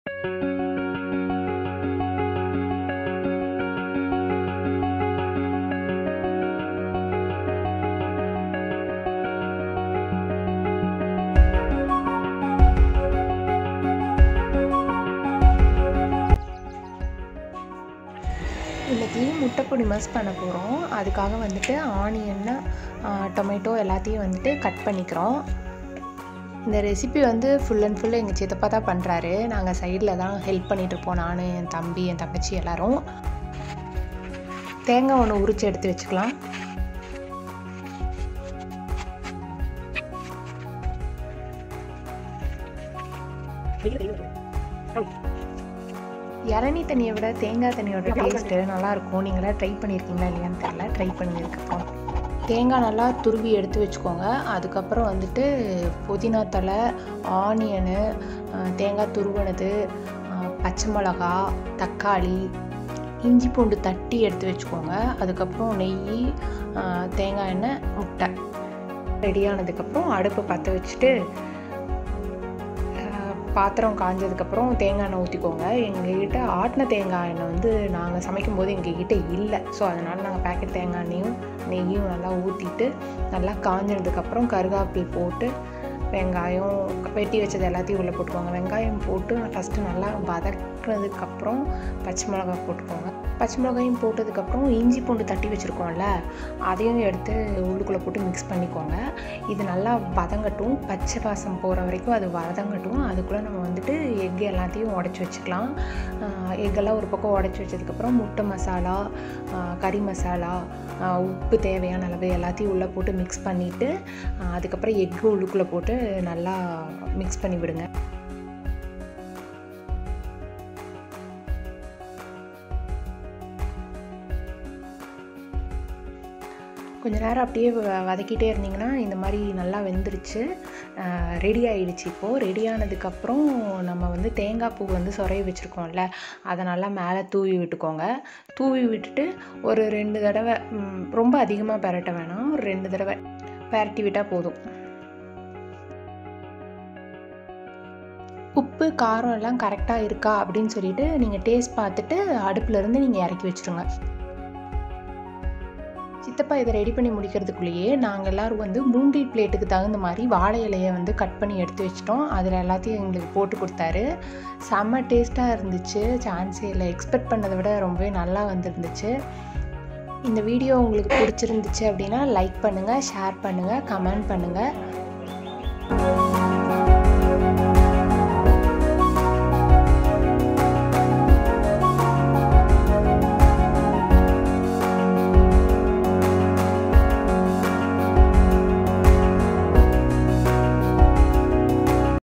இன்றைக்கி முட்டை பொடி மஸ் பண்ண போகிறோம் அதுக்காக வந்துட்டு ஆனியன் டொமேட்டோ எல்லாத்தையும் வந்துட்டு கட் பண்ணிக்கிறோம் இந்த ரெசிபி வந்து ஃபுல் அண்ட் ஃபுல் எங்கள் சித்தப்பா தான் பண்ணுறாரு நாங்கள் சைடில் தான் ஹெல்ப் பண்ணிகிட்ருப்போம் நான் என் தம்பி என் தங்கச்சி எல்லோரும் தேங்காய் ஒன்று உரித்து எடுத்து வச்சுக்கலாம் இளநீ தண்ணியை விட தேங்காய் தண்ணியோட டேஸ்ட்டு நல்லாயிருக்கும் நீங்களாம் ட்ரை பண்ணியிருக்கீங்களா இல்லையான்னு தெரியல ட்ரை பண்ணுங்க இதுக்கப்புறம் தேங்காய் நல்லா துருவி எடுத்து வச்சுக்கோங்க அதுக்கப்புறம் வந்துட்டு புதினா தலை ஆனியனு தேங்காய் துருவனது பச்சை மிளகா தக்காளி இஞ்சி பூண்டு தட்டி எடுத்து வச்சுக்கோங்க அதுக்கப்புறம் நெய் தேங்காய் எண்ணெய் முட்டை ரெடியானதுக்கப்புறம் அடுப்பை பற்ற வச்சுட்டு பாத்திரம் காஞ்சதுக்கப்புறம் தேங்காய் எண்ணெய் ஊற்றிக்கோங்க எங்ககிட்ட ஆட்டின தேங்காய் எண்ணெய் வந்து நாங்கள் சமைக்கும் போது எங்ககிட்ட இல்லை ஸோ அதனால் நாங்கள் பேக்கெட் தேங்காய் எண்ணெயும் நெய்யும் நல்லா ஊற்றிட்டு நல்லா காஞ்சதுக்கப்புறம் கருகாப்பில் போட்டு வெங்காயம் வெட்டி வச்சது எல்லாத்தையும் உள்ளே போட்டுக்கோங்க வெங்காயம் போட்டு ஃபஸ்ட்டு நல்லா வதக்குனதுக்கப்புறம் பச்சை மிளகாய் போட்டுக்கோங்க பச்சை மிளகாயும் போட்டதுக்கப்புறம் இஞ்சி பூண்டு தட்டி வச்சுருக்கோம்ல அதையும் எடுத்து உள்ளுக்குள்ளே போட்டு மிக்ஸ் பண்ணிக்கோங்க இது நல்லா வதங்கட்டும் பச்சை வாசம் போகிற வரைக்கும் அது வதங்கட்டும் அதுக்குள்ளே நம்ம வந்துட்டு எக் எல்லாத்தையும் உடச்சி வச்சுக்கலாம் எக்கெல்லாம் ஒரு பக்கம் உடச்சி வச்சதுக்கப்புறம் முட்டை மசாலா கறி மசாலா உப்பு தேவையான அளவு எல்லாத்தையும் உள்ளே போட்டு மிக்ஸ் பண்ணிவிட்டு அதுக்கப்புறம் எக்கு உள்ளுக்குள்ளே போட்டு நல்லா மிக்ஸ் பண்ணி விடுங்க கொஞ்ச நேரம் அப்படியே வதக்கிட்டே இருந்தீங்கன்னா இந்த மாதிரி நல்லா வெந்துருச்சு ரெடி ஆகிடுச்சு இப்போது ரெடி ஆனதுக்கப்புறம் நம்ம வந்து தேங்காய் பூ வந்து சொரைய வச்சுருக்கோம்ல அதை நல்லா மேலே தூவி விட்டுக்கோங்க தூவி விட்டுட்டு ஒரு ரெண்டு தடவை ரொம்ப அதிகமாக பெரட்ட வேணாம் ஒரு ரெண்டு தடவை பெரட்டி விட்டால் போதும் உப்பு காரம் எல்லாம் கரெக்டாக இருக்கா அப்படின்னு சொல்லிட்டு நீங்கள் டேஸ்ட் பார்த்துட்டு அடுப்புலேருந்து நீங்கள் இறக்கி வச்சுருங்க சித்தப்பா இதை ரெடி பண்ணி முடிக்கிறதுக்குள்ளேயே நாங்கள் எல்லோரும் வந்து மூங்கில் பிளேட்டுக்கு தகுந்த மாதிரி வாழை இலையை வந்து கட் பண்ணி எடுத்து வச்சிட்டோம் அதில் எல்லாத்தையும் எங்களுக்கு போட்டு கொடுத்தாரு செம்ம டேஸ்ட்டாக இருந்துச்சு சான்ஸே இல்லை எக்ஸ்பெக்ட் பண்ணதை விட ரொம்பவே நல்லா வந்துருந்துச்சு இந்த வீடியோ உங்களுக்கு பிடிச்சிருந்துச்சு அப்படின்னா லைக் பண்ணுங்கள் ஷேர் பண்ணுங்கள் கமெண்ட் பண்ணுங்கள்